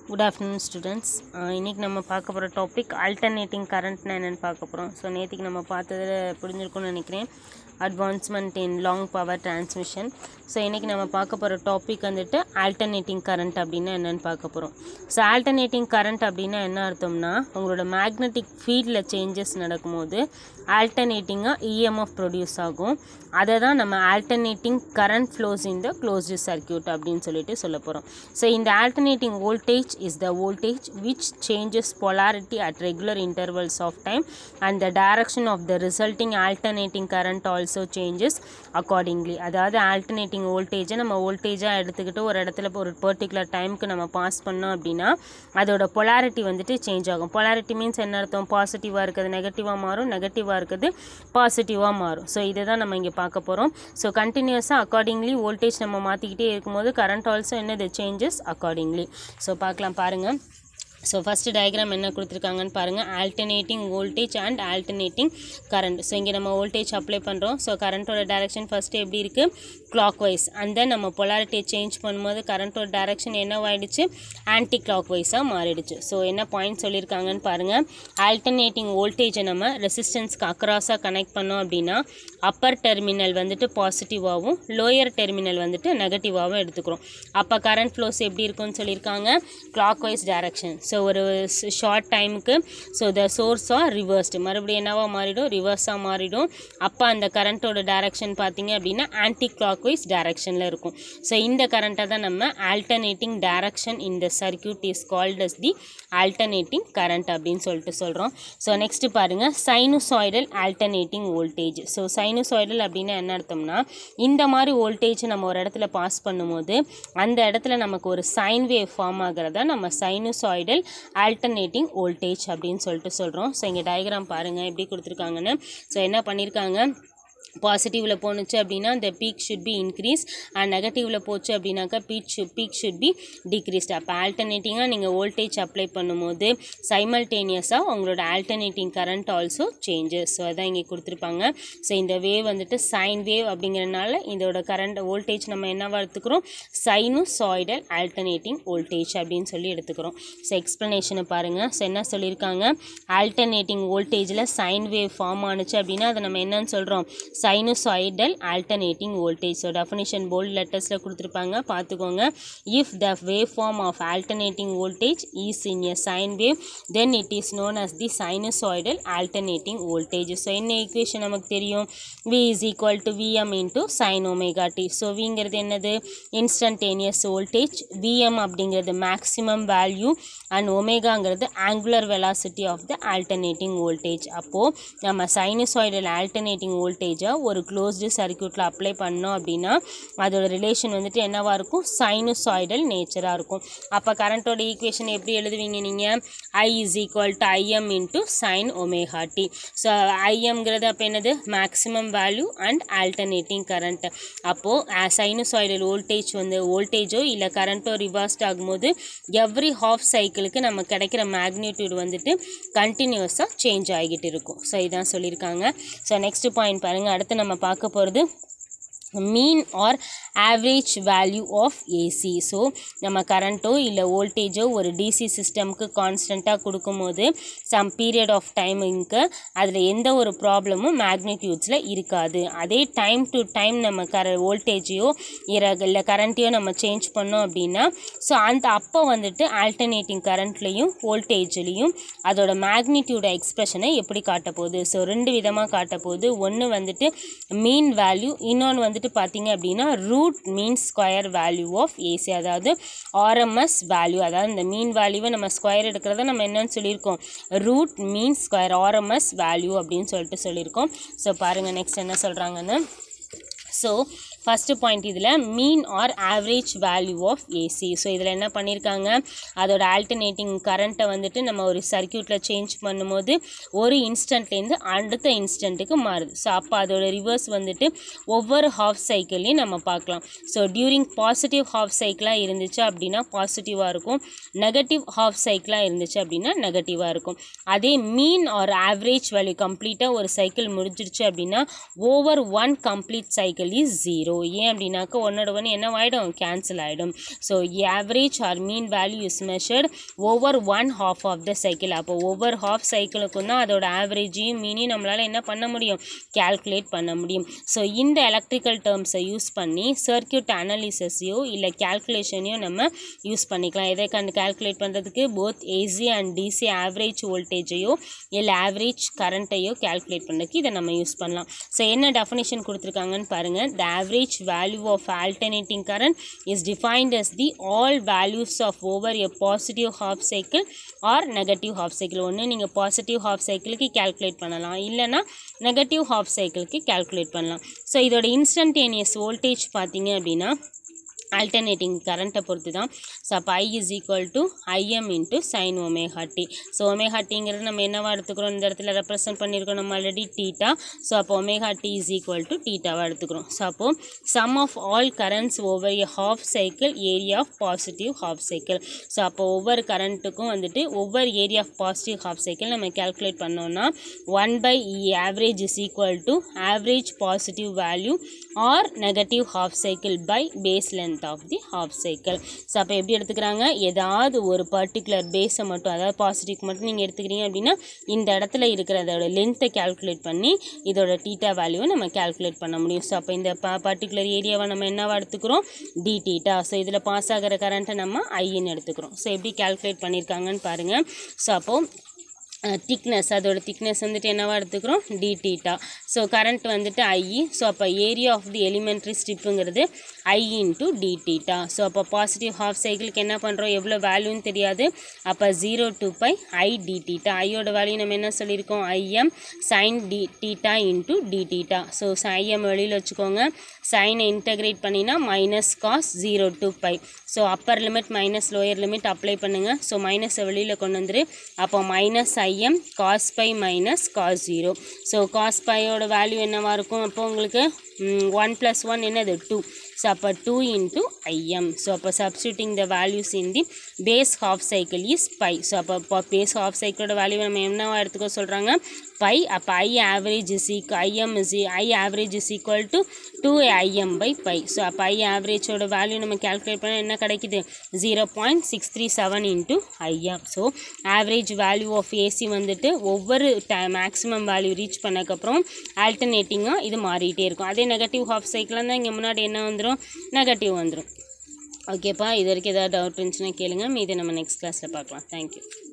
good afternoon students இன்றைக்கி நம்ம பார்க்க போகிற டாபிக் ஆல்டர்னேட்டிங் கரண்ட்னா என்னென்னு பார்க்க போகிறோம் ஸோ நேற்றுக்கு நம்ம பார்த்ததில் புரிஞ்சிருக்கும்னு நினைக்கிறேன் advancement in long power transmission so இன்றைக்கி நம்ம பார்க்க போகிற டாபிக் வந்துட்டு ஆல்டர்னேட்டிங் கரண்ட் அப்படின்னா என்னென்னு பார்க்க போகிறோம் ஸோ ஆல்டர்னேட்டிங் கரண்ட் அப்படின்னா என்ன அர்த்தம்னா உங்களோட மேக்னெட்டிக் ஃபீல்டில் சேஞ்சஸ் நடக்கும்போது ஆல்டர்னேட்டிங்காக இஎம்எஃப் ப்ரொடியூஸ் ஆகும் அதை தான் நம்ம alternating current flows in the closed circuit அப்படின்னு சொல்லிட்டு சொல்ல போகிறோம் ஸோ இந்த alternating voltage is the voltage which changes polarity at regular intervals of time and the direction of the resulting alternating current also changes accordingly அதாவது alternating voltage நம்ம வோல்டேஜாக எடுத்துக்கிட்டு ஒரு இடத்துல ஒரு பர்டிகுலர் டைமுக்கு நம்ம பாஸ் பண்ணோம் அப்படின்னா அதோட polarity வந்துட்டு சேஞ்ச் ஆகும் polarity மீன்ஸ் என்ன அர்த்தம் பாசிட்டிவாக இருக்குது நெகட்டிவாக மாறும் நெகட்டிவாக இருக்குது பாசிட்டிவாக மாறும் ஸோ இதை தான் நம்ம இங்கே பார்க்க போகிறோம் ஸோ கண்டினியூஸாக அக்கார்டிங்லி வோல்டேஜ் நம்ம மாற்றிக்கிட்டே இருக்கும்போது கரண்ட் ஆல்சோ என்னது சேஞ்சஸ் அக்கார்டிங்லி ஸோ பார்க்கலாம் பாருங்கள் ஸோ ஃபஸ்ட்டு டயக்ராம் என்ன கொடுத்துருக்காங்கன்னு பாருங்கள் alternating voltage and alternating current so இங்கே நம்ம வோல்டேஜ் அப்ளை பண்ணுறோம் ஸோ கரண்ட்டோட டைரக்ஷன் ஃபஸ்ட்டு எப்படி இருக்குது கிளாக் வைஸ் அண்ட் தென் நம்ம பொலாரிட்டியை சேஞ்ச் பண்ணும்போது கரண்ட்டோட டைரக்ஷன் என்னவாயிடுச்சு ஆன்டி கிளாக் வைஸாக மாறிடுச்சு ஸோ என்ன பாயிண்ட் சொல்லியிருக்காங்கன்னு பாருங்கள் ஆல்டர்னேட்டிங் வோல்டேஜை நம்ம ரெசிஸ்டன்ஸ்க்கு அக்ராஸாக கனெக்ட் பண்ணோம் அப்படின்னா அப்பர் டெர்மினல் வந்துட்டு பாசிட்டிவாகவும் லோயர் டெர்மினல் வந்துட்டு நெகட்டிவாகவும் எடுத்துக்கிறோம் அப்போ கரண்ட் ஃப்ளோஸ் எப்படி இருக்கும்னு சொல்லியிருக்காங்க கிளாக் வைஸ் டைரக்ஷன் ஸோ ஒரு ஷார்ட் டைமுக்கு so the source are reversed மறுபடியும் என்னவாக மாறிடும் ரிவர்ஸாக மாறிடும் அப்போ அந்த கரண்ட்டோட டைரக்ஷன் பார்த்தீங்க அப்படின்னா ஆன்டி கிளாக் வைஸ் டைரக்ஷனில் இருக்கும் ஸோ இந்த கரண்ட்டை தான் நம்ம ஆல்டர்னேட்டிங் டைரக்ஷன் இந்த circuit is called as the alternating current அப்படின்னு சொல்லிட்டு சொல்கிறோம் ஸோ நெக்ஸ்ட்டு பாருங்கள் sinusoidal alternating voltage so sinusoidal அப்படின்னா என்ன அர்த்தம்னா இந்த மாதிரி வோல்டேஜ் நம்ம ஒரு இடத்துல பாஸ் பண்ணும்போது அந்த இடத்துல நமக்கு ஒரு சைன் வேவ் ஃபார்ம் ஆகிறதா நம்ம சைனுசாய்டல் ஆல்டர்னேட்டிங் வோல்டேஜ் அப்படின்னு சொல்லிட்டு சொல்கிறோம் ஸோ இங்கே டயக்ராம் பாருங்கள் எப்படி கொடுத்துருக்காங்கன்னு ஸோ என்ன பண்ணியிருக்காங்க பாசிட்டிவில் போணுச்சு அப்படின்னா இந்த peak should be increase and நெகட்டிவில் போச்சு அப்படின்னாக்கா peak should peak should be decreased அப்போ ஆல்டர்னேட்டிங்காக நீங்கள் வோல்டேஜ் அப்ளை பண்ணும்போது சைமல்டேனியஸாக உங்களோட alternating current also changes so அதான் இங்கே கொடுத்துருப்பாங்க ஸோ இந்த வேவ் வந்துட்டு சைன் வேவ் அப்படிங்கிறனால இதோட கரண்ட் வோல்டேஜ் நம்ம என்னவா எடுத்துக்கிறோம் சைனுசாய்டல் ஆல்டர்னேட்டிங் வோல்டேஜ் அப்படின்னு சொல்லி எடுத்துக்கிறோம் ஸோ எக்ஸ்ப்ளனேஷனை பாருங்கள் ஸோ என்ன சொல்லியிருக்காங்க ஆல்டர்னேட்டிங் வோல்டேஜில் சைன் வேவ் ஃபார்ம் ஆனுச்சு அப்படின்னா அதை நம்ம என்னன்னு சொல்கிறோம் sinusoidal alternating voltage so definition bold லெட்டர்ஸில் கொடுத்துருப்பாங்க பார்த்துக்கோங்க if the wave form of alternating voltage is in a sine wave then it is known as the sinusoidal alternating voltage so என்ன ஈக்குவேஷன் நமக்கு தெரியும் V is equal to V m into sine omega t so விங்கிறது என்னது instantaneous voltage V m அப்படிங்கிறது maximum value and ஒமேகாங்கிறது angular velocity of the alternating voltage அப்போது நம்ம sinusoidal alternating வோல்டேஜை ஒரு க்ளோஸ்டு சர்க்கியூட்டில் அப்ளை பண்ணோம் அப்படின்னா அதோட ரிலேஷன் வந்துட்டு என்னவாக இருக்கும் சைனுசாய்டல் நேச்சராக இருக்கும் அப்போ கரண்ட்டோட ஈக்குவேஷன் எப்படி எழுதுவீங்க நீங்கள் I is equal to I m into sine omega t so ஐஎம்ங்கிறது அப்போ என்னது maximum value and alternating current அப்போது சைனுசாய்டல் வோல்டேஜ் வந்து வோல்டேஜோ இல்லை கரண்ட்டோ ரிவர்ஸ்ட் ஆகும்போது எவ்ரி ஹாஃப் சைக்கிளுக்கு நம்ம கிடைக்கிற மேக்னிடியூட் வந்துட்டு கண்டினியூஸாக சேஞ்ச் ஆகிட்டு இருக்கும் ஸோ இதான் சொல்லியிருக்காங்க ஸோ நெக்ஸ்ட் பாயிண்ட் பாருங்கள் அடுத்து நம்ம பார்க்க போகிறது mean or average value of AC so நம்ம கரண்ட்டோ இல்லை வோல்டேஜோ ஒரு டிசி சிஸ்டம்க்கு கான்ஸ்டண்ட்டாக கொடுக்கும்போது சம் பீரியட் ஆஃப் டைமிங்க்கு அதில் எந்த ஒரு ப்ராப்ளமும் மேக்னிடியூட்ஸில் இருக்காது அதே டைம் டு டைம் நம்ம கர வோல்டேஜையோ இல்லை கரண்ட்டையோ நம்ம சேஞ்ச் பண்ணோம் அப்படின்னா ஸோ அந்த அப்போ வந்துட்டு ஆல்டர்னேட்டிங் கரண்ட்லேயும் வோல்டேஜ்லேயும் அதோட மேக்னிடியூட எக்ஸ்ப்ரெஷனை எப்படி காட்ட போகுது ஸோ ரெண்டு விதமாக காட்ட போகுது ஒன்று வந்துட்டு மீன் வேல்யூ இன்னொன்று வந்துட்டு பார்த்தீங்க அப்படின்னா root mean square value of AC அதாவது ஆர்எம்எஸ் வேல்யூ அதாவது இந்த மீன் வேல்யூவை நம்ம ஸ்கொயர் எடுக்கிறத நம்ம என்னன்னு சொல்லியிருக்கோம் root mean square RMS value அப்படின்னு சொல்லிட்டு சொல்லியிருக்கோம் ஸோ பாருங்கள் நெக்ஸ்ட் என்ன சொல்கிறாங்கன்னு ஸோ ஃபஸ்ட்டு பாயிண்ட் இதில் mean or average value of AC so இதில் என்ன பண்ணியிருக்காங்க அதோட ஆல்டர்னேட்டிங் கரண்ட்டை வந்துட்டு நம்ம ஒரு சர்க்கியூட்டில் சேஞ்ச் பண்ணும்போது ஒரு இன்ஸ்டன்ட்லேருந்து அடுத்த இன்ஸ்டன்ட்டுக்கு மாறுது ஸோ அப்போ அதோட ரிவர்ஸ் வந்துட்டு ஒவ்வொரு ஹாஃப் சைக்கிள்லையும் நம்ம பார்க்கலாம் ஸோ டியூரிங் பாசிட்டிவ் ஹாஃப் சைக்கிளாக இருந்துச்சு அப்படின்னா பாசிட்டிவாக இருக்கும் நெகட்டிவ் ஹாஃப் சைக்கிளாக இருந்துச்சு அப்படின்னா நெகட்டிவாக இருக்கும் அதே மீன் ஆர் ஆவரேஜ் வேல்யூ கம்ப்ளீட்டாக ஒரு சைக்கிள் முடிஞ்சிருச்சு அப்படின்னா over one complete cycle is zero ஏன் அப்படின்னாக்கா ஒன்னோட ஒன்று என்ன ஆகிடும் கேன்சல் ஆகிடும் so average or mean value is measured over one half of the cycle அப்போ ஒவ்வொரு ஹாஃப் சைக்கிளுக்கும் தான் அதோட ஆவரேஜையும் மீனையும் நம்மளால் என்ன பண்ண முடியும் கால்குலேட் பண்ண முடியும் ஸோ இந்த எலக்ட்ரிக்கல் டேர்ம்ஸை யூஸ் பண்ணி சர்க்கியூட் அனாலிசிஸையோ இல்லை கால்குலேஷனையோ நம்ம யூஸ் பண்ணிக்கலாம் எதை கண்டு கால்குலேட் பண்ணுறதுக்கு both AC and DC average வோல்டேஜையோ இல்லை ஆவரேஜ் கரண்ட்டையோ கால்குலேட் பண்ணுறதுக்கு இதை நம்ம யூஸ் பண்ணலாம் ஸோ என்ன டெஃபினேஷன் கொடுத்துருக்காங்கன்னு பாருங்கள் the average value of alternating current is defined as the all values of over a positive half cycle or negative half cycle ஒன்று நீங்கள் பாசிட்டிவ் ஹாஃப் சைக்கிளுக்கு கால்குலேட் பண்ணலாம் இல்லைனா நெகட்டிவ் ஹாஃப் சைக்கிளுக்கு கால்குலேட் பண்ணலாம் ஸோ இதோட இன்ஸ்டன்டேனியஸ் வோல்டேஜ் பார்த்தீங்க அப்படின்னா ஆல்டர்னேட்டிங் கரண்ட்டை பொறுத்து தான் ஸோ அப்போ I is equal to I m into sine omega t so omega டிங்கிறது நம்ம என்னவா எடுத்துக்கிறோம் இந்த இடத்துல ரெப்ரசென்ட் பண்ணியிருக்கோம் நம்ம ஆல்ரெடி டீட்டா ஸோ அப்போ omega t is equal to டீட்டாவாக எடுத்துக்கிறோம் ஸோ அப்போ sum of all currents over a half cycle area of positive half cycle so அப்போ ஒவ்வொரு கரண்ட்டுக்கும் வந்துட்டு ஒவ்வொரு area of positive half cycle நம்ம கால்குலேட் பண்ணோம்னா one by I average is equal to average positive value or negative half cycle by base length of the half cycle so அப்போ எப்படி எடுத்துக்கிறாங்க ஏதாவது ஒரு பர்டிகுலர் பேஸை மட்டும் அதாவது பாசிட்டிவ் மட்டும் நீங்கள் எடுத்துக்கிறீங்க அப்படின்னா இந்த இடத்துல இருக்கிற அதோட லென்த்தை கால்குலேட் பண்ணி இதோட டீட்டா வேல்யூவை நம்ம கால்குலேட் பண்ண முடியும் ஸோ அப்போ இந்த ப பர்டிகுலர் ஏரியாவை நம்ம என்னவா எடுத்துக்கிறோம் டி டீட்டா ஸோ இதில் பாஸ் ஆகிற கரண்ட்டை நம்ம ஐன்னு எடுத்துக்கிறோம் ஸோ எப்படி கால்குலேட் பண்ணியிருக்காங்கன்னு பாருங்கள் ஸோ அப்போது திக்னஸ் அதோட திக்னஸ் வந்துட்டு என்னவா எடுத்துக்கிறோம் டி டீட்டா ஸோ கரண்ட் வந்துட்டு ஐஇ ஸோ அப்போ ஏரியா ஆஃப் தி எலிமெண்ட்ரி ஸ்ட்ரிப்புங்கிறது I into d theta so அப்போ பாசிட்டிவ் ஹாஃப் சைக்கிளுக்கு என்ன பண்ணுறோம் எவ்வளோ வேல்யூன்னு தெரியாது அப்போ zero to pi I d theta ஐயோட வேல்யூ நம்ம என்ன சொல்லியிருக்கோம் I m sine d theta into d theta so I m வெளியில் வச்சுக்கோங்க சைனை இன்டகிரேட் பண்ணினா minus cos zero to pi so upper limit minus lower limit apply பண்ணுங்கள் ஸோ மைனஸை வெளியில் கொண்டு வந்துரு அப்போ minus I m cos pi minus cos zero so cos பையோட வேல்யூ என்னவா இருக்கும் அப்போ உங்களுக்கு ஒன் ப்ளஸ் ஒன் என்னது டூ ஸோ அப்போ டூ இன்ட்டு ஐஎம் ஸோ அப்போ substituting the values in the base half cycle is pi so அப்போ பேஸ் ஹாஃப் சைக்கிளோட வேல்யூ நம்ம என்னவா எடுத்துக்க சொல்கிறாங்க பை அப்போ ஐ ஆவரேஜ் இஸ் ஈக் I m is I average is equal to two I m by by so அப்போ ஐ ஆவரேஜோட வேல்யூ நம்ம கால்குலேட் பண்ணால் என்ன கிடைக்குது zero point six three seven into I m so average value of AC வந்துட்டு ஒவ்வொரு டை மேக்ஸிமம் வேல்யூ ரீச் பண்ணக்கப்புறம் ஆல்டர்னேட்டிங்காக இது மாறிட்டே இருக்கும் அதே நெகட்டிவ் ஹாஃப் சைக்கிளாக இருந்தால் இங்கே முன்னாடி என்ன வந்துடும் நெகட்டிவ் வந்துடும் ஓகேப்பா இது வரைக்கும் ஏதாவது டவுட் இருந்துச்சுன்னா கேளுங்க மீதி நம்ம நெக்ஸ்ட் கிளாஸில் பார்க்கலாம் தேங்க்யூ